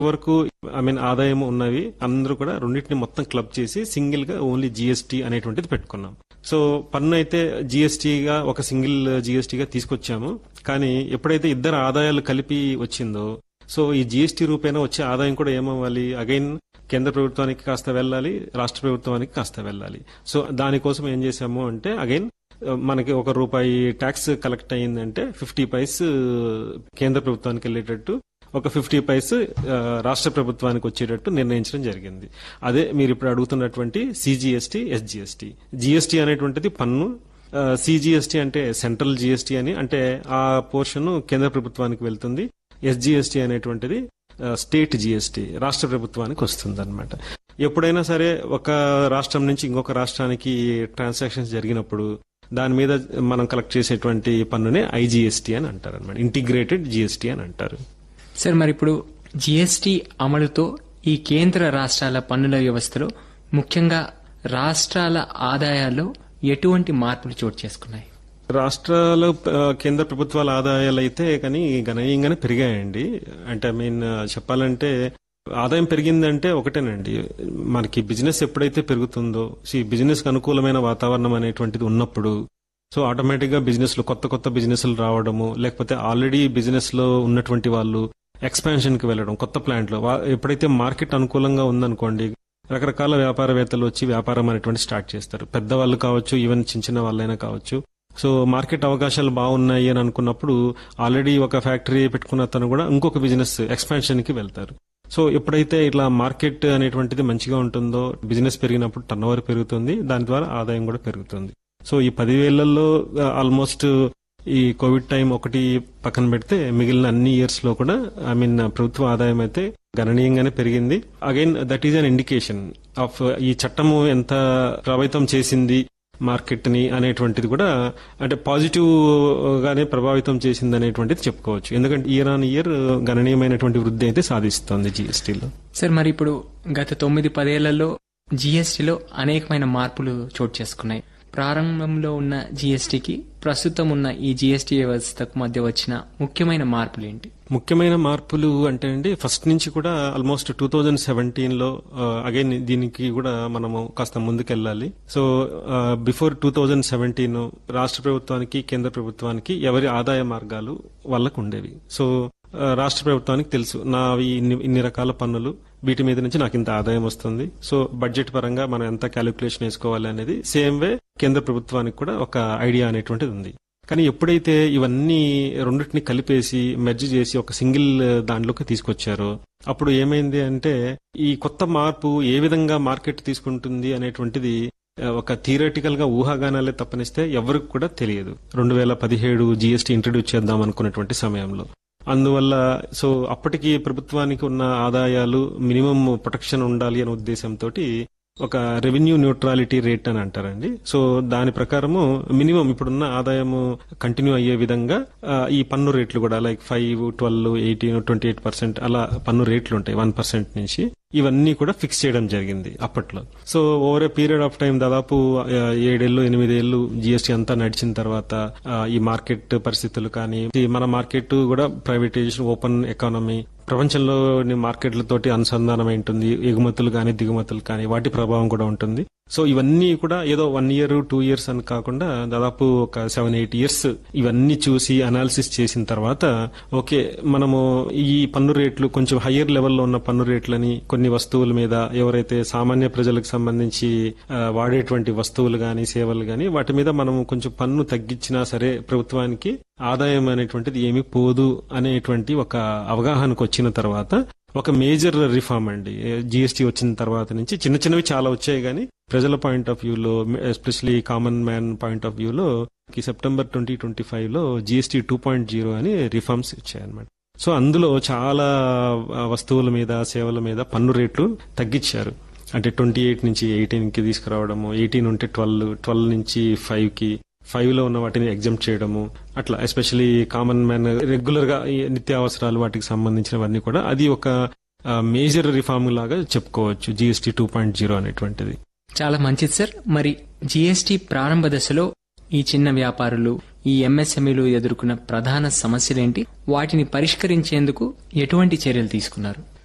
వరకు I mean ఆదాయం ఉన్నవి అందరూ కూడా రెండింటిని మొత్తం క్లబ్ చేసి సింగిల్ గా ఓన్లీ జిఎస్టీ అనేటువంటిది పెట్టుకున్నాం సో పన్ను అయితే జిఎస్టీగా ఒక సింగిల్ జిఎస్టీగా తీసుకొచ్చాము కానీ ఎప్పుడైతే ఇద్దరు ఆదాయాలు కలిపి వచ్చిందో సో ఈ జిఎస్టీ రూపేణా వచ్చే ఆదాయం కూడా ఏమవ్వాలి అగైన్ కేంద్ర ప్రభుత్వానికి కాస్త వెళ్ళాలి రాష్ట్ర ప్రభుత్వానికి కాస్త వెళ్ళాలి సో దానికోసం ఏం చేశాము అంటే అగైన్ మనకి ఒక రూపాయి ట్యాక్స్ కలెక్ట్ అయ్యిందంటే ఫిఫ్టీ పైస్ కేంద్ర ప్రభుత్వానికి వెళ్ళేటట్టు ఒక ఫిఫ్టీ పైస్ ఆ, రాష్ట్ర ప్రభుత్వానికి వచ్చేటట్టు నిర్ణయించడం జరిగింది అదే మీరు ఇప్పుడు అడుగుతున్నటువంటి సిజిఎస్టీ ఎస్జిఎస్టీ జిఎస్టీ అనేటువంటిది పన్ను సిజిఎస్టీ అంటే సెంట్రల్ జిఎస్టీ అని అంటే ఆ పోర్షన్ కేంద్ర ప్రభుత్వానికి వెళ్తుంది ఎస్జిఎస్టీ అనేటువంటిది ఆ, స్టేట్ జిఎస్టీ రాష్ట్ర ప్రభుత్వానికి వస్తుంది అనమాట ఎప్పుడైనా సరే ఒక రాష్ట్రం నుంచి ఇంకొక రాష్ట్రానికి ట్రాన్సాక్షన్స్ జరిగినప్పుడు దాని మీద మనం కలెక్ట్ చేసేటువంటి పన్నునే ఐజిఎస్టీ అని అంటారు అనమాట ఇంటిగ్రేటెడ్ జిఎస్టీ అని అంటారు సార్ మరి ఇప్పుడు జీఎస్టీ అమలుతో ఈ కేంద్ర రాష్ట్రాల పన్నుల వ్యవస్థలో ముఖ్యంగా రాష్ట్రాల ఆదాయాల్లో ఎటువంటి మార్పులు చోటు చేసుకున్నాయి రాష్ట్రాలు ఆ, కేంద్ర ప్రభుత్వాల ఆదాయాలు అయితే కానీ గణనీయంగానే పెరిగాయండి అంటే ఐ మీన్ చెప్పాలంటే ఆదాయం పెరిగిందంటే ఒకటేనండి మనకి బిజినెస్ ఎప్పుడైతే పెరుగుతుందో ఈ బిజినెస్ కి అనుకూలమైన వాతావరణం అనేటువంటిది ఉన్నప్పుడు సో ఆటోమేటిక్ గా బిజినెస్ లో కొత్త కొత్త బిజినెస్లు రావడము లేకపోతే ఆల్రెడీ బిజినెస్ లో ఉన్నటువంటి వాళ్ళు ఎక్స్పాన్షన్ కి వెళ్ళడం కొత్త ప్లాంట్లు వా- ఎప్పుడైతే మార్కెట్ అనుకూలంగా ఉందనుకోండి రకరకాల వ్యాపారవేత్తలు వచ్చి వ్యాపారం అనేటువంటి స్టార్ట్ చేస్తారు పెద్దవాళ్ళు కావచ్చు ఈవెన్ చిన్న చిన్న వాళ్ళైనా కావచ్చు సో మార్కెట్ అవకాశాలు బాగున్నాయి అని అనుకున్నప్పుడు ఆల్రెడీ ఒక ఫ్యాక్టరీ పెట్టుకున్న తను కూడా ఇంకొక బిజినెస్ ఎక్స్పాన్షన్ కి వెళ్తారు సో ఎప్పుడైతే ఇట్లా మార్కెట్ అనేటువంటిది మంచిగా ఉంటుందో బిజినెస్ పెరిగినప్పుడు టర్న్ ఓవర్ పెరుగుతుంది దాని ద్వారా ఆదాయం కూడా పెరుగుతుంది సో ఈ పదివేళ్లలో ఆల్మోస్ట్ ఈ కోవిడ్ టైం ఒకటి పక్కన పెడితే మిగిలిన అన్ని ఇయర్స్ లో కూడా ఐ మీన్ ప్రభుత్వ ఆదాయం అయితే గణనీయంగానే పెరిగింది again that is an indication of ఈ చట్టము ఎంత ప్రభావితం చేసింది మార్కెట్ ని అనేటువంటిది కూడా అంటే పాజిటివ్ గానే ప్రభావితం చేసింది అనేటువంటిది చెప్పుకోవచ్చు ఎందుకంటే ఇయర్ ఆన్ ఇయర్ గణనీయమైనటువంటి వృద్ధి అయితే సాధిస్తోంది జీఎస్టీలో సార్ మరి ఇప్పుడు గత తొమ్మిది పదేళ్లలో జీఎస్టీలో అనేకమైన మార్పులు చోటు చేసుకున్నాయి ప్రారంభంలో ఉన్న జీఎస్టీకి ప్రస్తుతం ఉన్న ఈ జీఎస్టీ వ్యవస్థకు మధ్య వచ్చిన ముఖ్యమైన మార్పులు ఏంటి ముఖ్యమైన మార్పులు అంటే అండి ఫస్ట్ నుంచి కూడా ఆల్మోస్ట్ టూ థౌజండ్ సెవెంటీన్ లో అగైన్ దీనికి కూడా మనము కాస్త ముందుకెళ్ళాలి so before two thousand seventeen రాష్ట్ర ప్రభుత్వానికి కేంద్ర ప్రభుత్వానికి ఎవరి ఆదాయ మార్గాలు వాళ్ళకు ఉండేవి సో ఆ, రాష్ట్ర ప్రభుత్వానికి తెలుసు నావి ఇన్ని ఇన్ని రకాల పన్నులు వీటి మీద నుంచి నాకు ఇంత ఆదాయం వస్తుంది సో బడ్జెట్ పరంగా మనం ఎంత క్యాలిక్యులేషన్ వేసుకోవాలి అనేది సేమ్ వే కేంద్ర ప్రభుత్వానికి కూడా ఒక ఐడియా అనేటువంటిది ఉంది కానీ ఎప్పుడైతే ఇవన్నీ రెండింటిని కలిపేసి మెర్జ్ చేసి ఒక సింగిల్ దాంట్లోకి తీసుకొచ్చారో అప్పుడు ఏమైంది అంటే ఈ కొత్త మార్పు ఏ విధంగా మార్కెట్ తీసుకుంటుంది అనేటువంటిది ఆ, ఒక థియరటికల్ గా ఊహాగానాలే తప్పనిస్తే ఎవరికి కూడా తెలియదు రెండు వేల పదిహేడు జీఎస్టీ ఇంట్రడ్యూస్ చేద్దాం అనుకున్నటువంటి సమయంలో అందువల్ల సో అప్పటికి ప్రభుత్వానికి ఉన్న ఆదాయాలు మినిమం ప్రొటెక్షన్ ఉండాలి అనే ఉద్దేశంతో ఒక రెవెన్యూ న్యూట్రాలిటీ రేట్ అని అంటారండి సో దాని ప్రకారము మినిమం ఇప్పుడున్న ఆదాయము కంటిన్యూ అయ్యే విధంగా ఆ, ఈ పన్ను రేట్లు కూడా like five twelve eighteen twenty eight percent అలా పన్ను రేట్లు ఉంటాయి వన్ పర్సెంట్ నుంచి ఇవన్నీ కూడా ఫిక్స్ చేయడం జరిగింది అప్పట్లో so over a period of time దాదాపు ఆ, ఏడేళ్లు ఎనిమిదేళ్లు జిఎస్టీ అంతా నడిచిన తర్వాత ఆ, ఈ మార్కెట్ పరిస్థితులు కానీ ఈ మన మార్కెట్ కూడా ప్రైవేటైజేషన్ ఓపెన్ ఎకానమీ ప్రపంచంలోని మార్కెట్లతోటి అనుసంధానం ఉంటుంది ఎగుమతులు కానీ దిగుమతులు కానీ వాటి ప్రభావం కూడా ఉంటుంది సో ఇవన్నీ కూడా ఏదో వన్ ఇయర్ టూ ఇయర్స్ అని కాకుండా దాదాపు ఒక సెవెన్ ఎయిట్ ఇయర్స్ ఇవన్నీ చూసి అనాలిసిస్ చేసిన తర్వాత ఓకే మనము ఈ పన్ను రేట్లు కొంచెం హయ్యర్ లెవెల్లో ఉన్న పన్ను రేట్లని కొన్ని వస్తువుల మీద ఎవరైతే సామాన్య ప్రజలకు సంబంధించి ఆ, వాడేటువంటి వస్తువులు గాని సేవలు గాని వాటి మీద మనం కొంచెం పన్ను తగ్గించినా సరే ప్రభుత్వానికి ఆదాయం అనేటువంటిది ఏమీ పోదు అనేటువంటి ఒక అవగాహనకు వచ్చిన తర్వాత ఒక మేజర్ రిఫార్మ్ అండి జిఎస్టీ వచ్చిన తర్వాత నుంచి చిన్న చిన్నవి చాలా వచ్చాయి కానీ ప్రజల పాయింట్ ఆఫ్ వ్యూలో especially common man point of వ్యూలో ఈ సెప్టెంబర్ ట్వంటీ ట్వంటీ ఫైవ్ లో జిఎస్టీ టూ పాయింట్ జీరో అని రిఫార్మ్స్ ఇచ్చాయన్నమాట సో అందులో చాలా ఆ, వస్తువుల మీద సేవల మీద పన్ను రేట్లు తగ్గించారు అంటే ట్వంటీ ఎయిట్ నుంచి ఎయిటీన్ కి తీసుకురావడము ఎయిటీన్ ఉంటే ట్వెల్వ్ ట్వెల్వ్ నుంచి ఫైవ్ కి ఫైవ్ లో ఉన్న వాటిని ఎగ్జామ్ చేయడము అట్లా ఎస్పెషలీ కామన్ మ్యాన్ రెగ్యులర్ గా ఈ నిత్యావసరాలు వాటికి సంబంధించినవన్నీ కూడా అది ఒక మేజర్ రిఫార్మ్ లాగా చెప్పుకోవచ్చు జిఎస్టీ టూ పాయింట్ జీరో అనేటువంటిది చాలా మంచిది సార్ మరి జీఎస్టీ ప్రారంభ దశలో ఈ చిన్న వ్యాపారులు ఈ ఎంఎస్ఎంఈలు ఎదుర్కొన్న ప్రధాన సమస్యలేంటి వాటిని పరిష్కరించేందుకు ఎటువంటి చర్యలు తీసుకున్నారు